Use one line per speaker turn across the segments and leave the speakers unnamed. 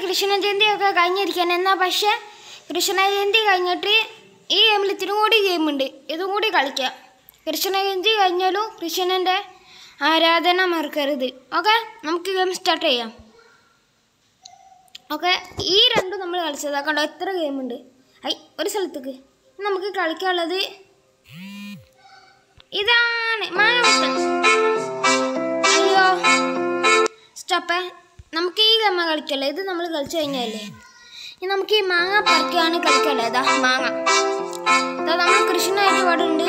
കൃഷ്ണ ജയന്തി ഒക്കെ കഴിഞ്ഞിരിക്കാൻ എന്നാ പക്ഷേ കൃഷ്ണ ജയന്തി കഴിഞ്ഞിട്ട് ഈ ഗെയിമിൽ ഇത്തിരി കൂടി ഗെയിമുണ്ട് ഇതും കൂടി കളിക്കാം കൃഷ്ണ ജയന്തി കഴിഞ്ഞാലും കൃഷ്ണൻ്റെ ആരാധന മറക്കരുത് ഓക്കെ നമുക്ക് ഗെയിം സ്റ്റാർട്ട് ചെയ്യാം ഓക്കെ ഈ രണ്ടും നമ്മൾ കളിച്ചതാ കണ്ടോ എത്ര ഗെയിമുണ്ട് ഐ ഒരു സ്ഥലത്തേക്ക് നമുക്ക് കളിക്കാനുള്ളത് ഇതാണ് മാനവത്തൻ അയ്യോ സ്റ്റോപ്പേ നമുക്ക് ഈ ഗമ്മ കളിക്കല്ലേ ഇത് നമ്മൾ കളിച്ചു കഴിഞ്ഞല്ലേ ഇനി നമുക്ക് ഈ മാങ്ങ പറിക്കാണ് കളിക്കല്ലേ ഇതാ മാങ്ങ ഇതാ നമ്മൾ കൃഷ്ണനായിട്ട് ഇവിടെ ഉണ്ട്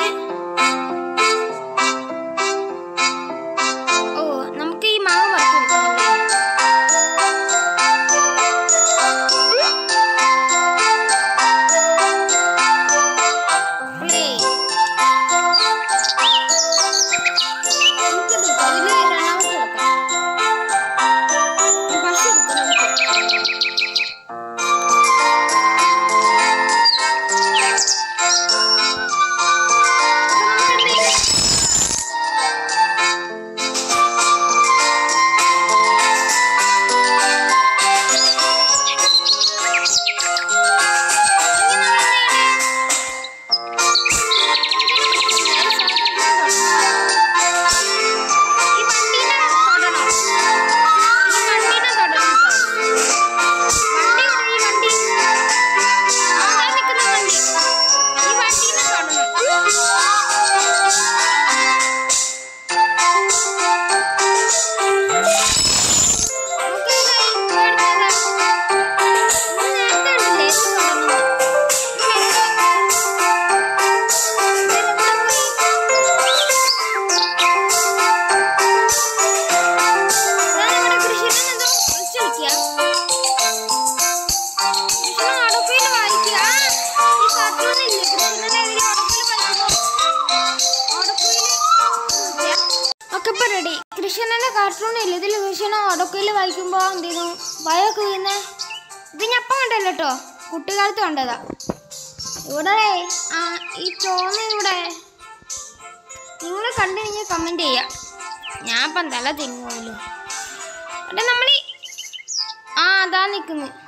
ഓ നമുക്ക് ഈ മാങ്ങ പറിക്കാൻ പറ്റുന്നല്ലേ പ്ലേ നമുക്കിത് അതില് രണ്ടാമത്തെ എടുക്കാം പശു എടുക്കാം നമുക്ക് ഒക്കെ ഇപ്പൊ റെഡി കൃഷ്ണന്റെ കാർട്ടൂൺ ഇല്ല ഇതിൽ കൃഷ്ണൻ ഒടക്കയിൽ വായിക്കുമ്പോ എന്ത് ചെയ്യുന്നു ഭയമൊക്കെ വീഴുന്നേ ഇത് ഞാൻ അപ്പം കണ്ടല്ലോ കേട്ടോ കുട്ടിക്കാലത്ത് കണ്ടതാ ഇവിടെ ആ ഈ ചോന്ന ഇവിടെ നിങ്ങൾ കണ്ടു കഴിഞ്ഞാൽ കമന്റ് ചെയ്യാം ഞാൻ ഇപ്പം തല തിന്നുമല്ലോ അവിടെ നമ്മൾ ആ അതാ നിൽക്കുന്നു